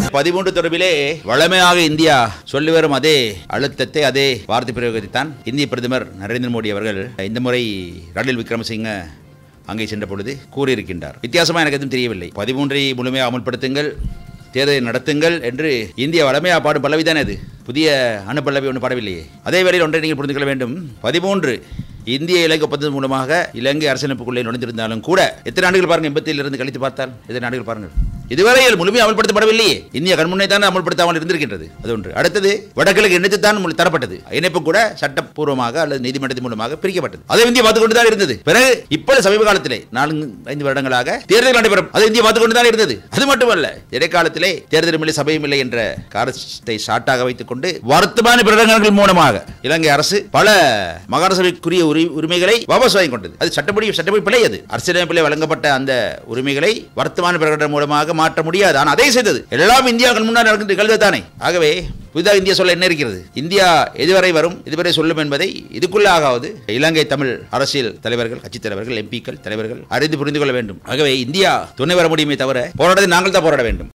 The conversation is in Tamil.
பதிமூன்று தொடர்பிலே வளமையாக இந்தியா சொல்லி வரும் அதே அழுத்தத்தை அதே வார்த்தை பிரயோகத்தைத்தான் இந்திய பிரதமர் நரேந்திர மோடி அவர்கள் இந்த முறை ரணில் விக்ரமசிங்க அங்கே சென்ற பொழுது கூறியிருக்கின்றார் வித்தியாசமா எனக்கு எதுவும் தெரியவில்லை பதிமூன்றை முழுமையாக அமல்படுத்துங்கள் தேர்தலை நடத்துங்கள் என்று இந்திய வளமையாக பாடும் பல்லவி தானே அது புதிய அணுப்பல்லவி ஒன்று பாடவில்லையே அதே வேளையில் ஒன்றை நீங்கள் புரிந்து கொள்ள வேண்டும் பதிமூன்று இந்திய இலங்கை ஒப்பந்தத்தின் மூலமாக இலங்கை அரசியலமைப்புக்குள்ளே நுழைந்திருந்தாலும் கூட எத்தனை ஆண்டுகள் பாருங்க எண்பத்தில இருந்து கழித்து பார்த்தால் எத்தனை ஆண்டுகள் பாருங்கள் இதுவரையில் முழுமையாக அமல்படுத்தப்படவில்லையே இந்திய கண்முன்னே தான் அமல்படுத்தாமல் இருந்திருக்கின்றது அது ஒன்று அடுத்தது வடகிழக்கு இணைத்து தான் முழு- தரப்பட்டது இணைப்பு கூட சட்டப்பூர்வமாக அல்லது நீதிமன்றத்தின் மூலமாக பிரிக்கப்பட்டது அதை இந்தியா பார்த்துக் கொண்டு தான் இருந்தது பிறகு இப்பொழுது சமீப காலத்திலே நான்கு ஐந்து வருடங்களாக தேர்தல் நடைபெறும் அது இந்தியா பார்த்துக் கொண்டு தான் இருந்தது அது மட்டுமல்ல இடைக்காலத்திலே தேர்தலும் இல்லை சபையும் இல்லை என்ற காரணத்தை சாட்டாக வைத்துக் கொண்டு வர்த்தமான பிரகடனங்கள் மூலமாக இலங்கை அரசு பல மாகாண சபைக்குரிய உரி- உரிமைகளை வாபஸ் வாங்கிக் கொண்டது அது சட்டப்படி சட்டப்படி பிழை அது அரசியலமைப்பிலே வழங்கப்பட்ட அந்த உரிமைகளை வர்த்தமான பிரகடனம் மூலமாக மாற்ற முடியாது ஆனால் அதை செய்தது எல்லாம் இந்தியா கண் முன்னால் நடக்கின்ற நிகழ்வு தானே ஆகவே புதிதாக இந்தியா சொல்ல என்ன இருக்கிறது இந்தியா எதுவரை வரும் இதுவரை சொல்லும் என்பதை இதுக்குள்ளாகாவது இலங்கை தமிழ் அரசியல் தலைவர்கள் கட்சித் தலைவர்கள் எம்பிக்கள் தலைவர்கள் அறிந்து புரிந்து கொள்ள வேண்டும் ஆகவே இந்தியா துணை வர முடியுமே தவிர போராட்டத்தை நாங்கள் தான் போராட வேண்டும்